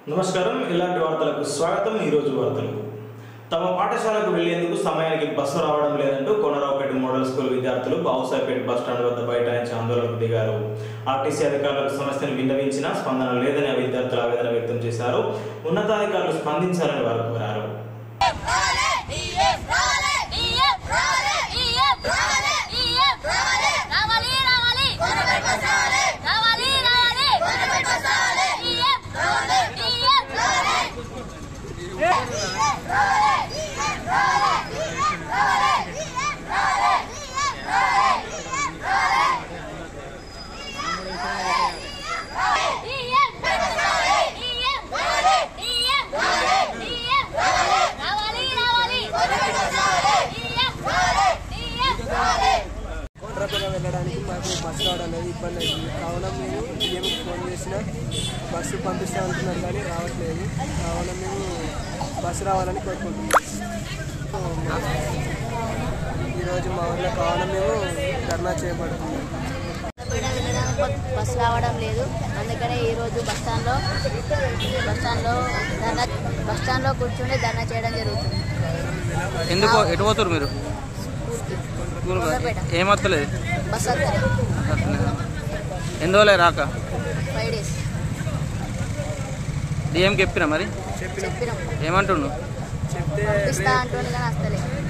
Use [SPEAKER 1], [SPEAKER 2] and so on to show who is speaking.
[SPEAKER 1] నమస్కారం ఇలాంటి వార్తలకు స్వాగతం ఈరోజు వార్తలు తమ పాఠశాలకు వెళ్లేందుకు సమయానికి బస్సు రావడం లేదంటూ కోనరావుపేట మోడల్ స్కూల్ విద్యార్థులు బావుసాయిపేట బస్టాండ్ వద్ద బైఠాయించి ఆందోళనకు దిగారు ఆర్టీసీ అధికారులకు సమస్యను విన్నవించినా స్పందన లేదని ఆ విద్యార్థులు ఆవేదన వ్యక్తం చేశారు ఉన్నతాధికారులు స్పందించాలని వారు కోరారు
[SPEAKER 2] రావాలి రావాలి రావాలి రావాలి రావాలి రావాలి
[SPEAKER 3] కోట్రపల్లి వెళ్ళడానికి మాకు బస్సు రావడం అనేది ఇబ్బంది అవుతుంది కావున మేము డిఎంకి ఫోన్ చేసిన బస్సు పంపిస్తా అంటున్నారు కానీ రావట్లేదు కావున మేము బస్సు రావాలని కోరుకుంటున్నాం ఈరోజు మా ఊళ్ళో కావున మేము ధర్నా చేపడుతున్నాం
[SPEAKER 2] బయట వెళ్ళడానికి బస్సు రావడం లేదు అందుకనే ఈరోజు బస్ స్టాండ్లో బస్ స్టాండ్లో ధర్నా బస్ స్టాండ్లో కూర్చుని ధర్నా చేయడం జరుగుతుంది
[SPEAKER 4] ఎందుకు ఎటు పోతారు మీరు
[SPEAKER 2] స్కూల్కి కొండపేట.
[SPEAKER 4] ఏమత్తలేదు
[SPEAKER 2] బస్ వస్తలేదు
[SPEAKER 4] ఎందువల్ల రాక
[SPEAKER 2] ఫైవ్ డేస్
[SPEAKER 4] డిఎంకి చెప్పినా మరి
[SPEAKER 2] చెప్పినాం
[SPEAKER 4] ఏమంటుండు
[SPEAKER 3] చెప్తే
[SPEAKER 2] పంపిస్తా అంటుండే కానీ వస్తలేదు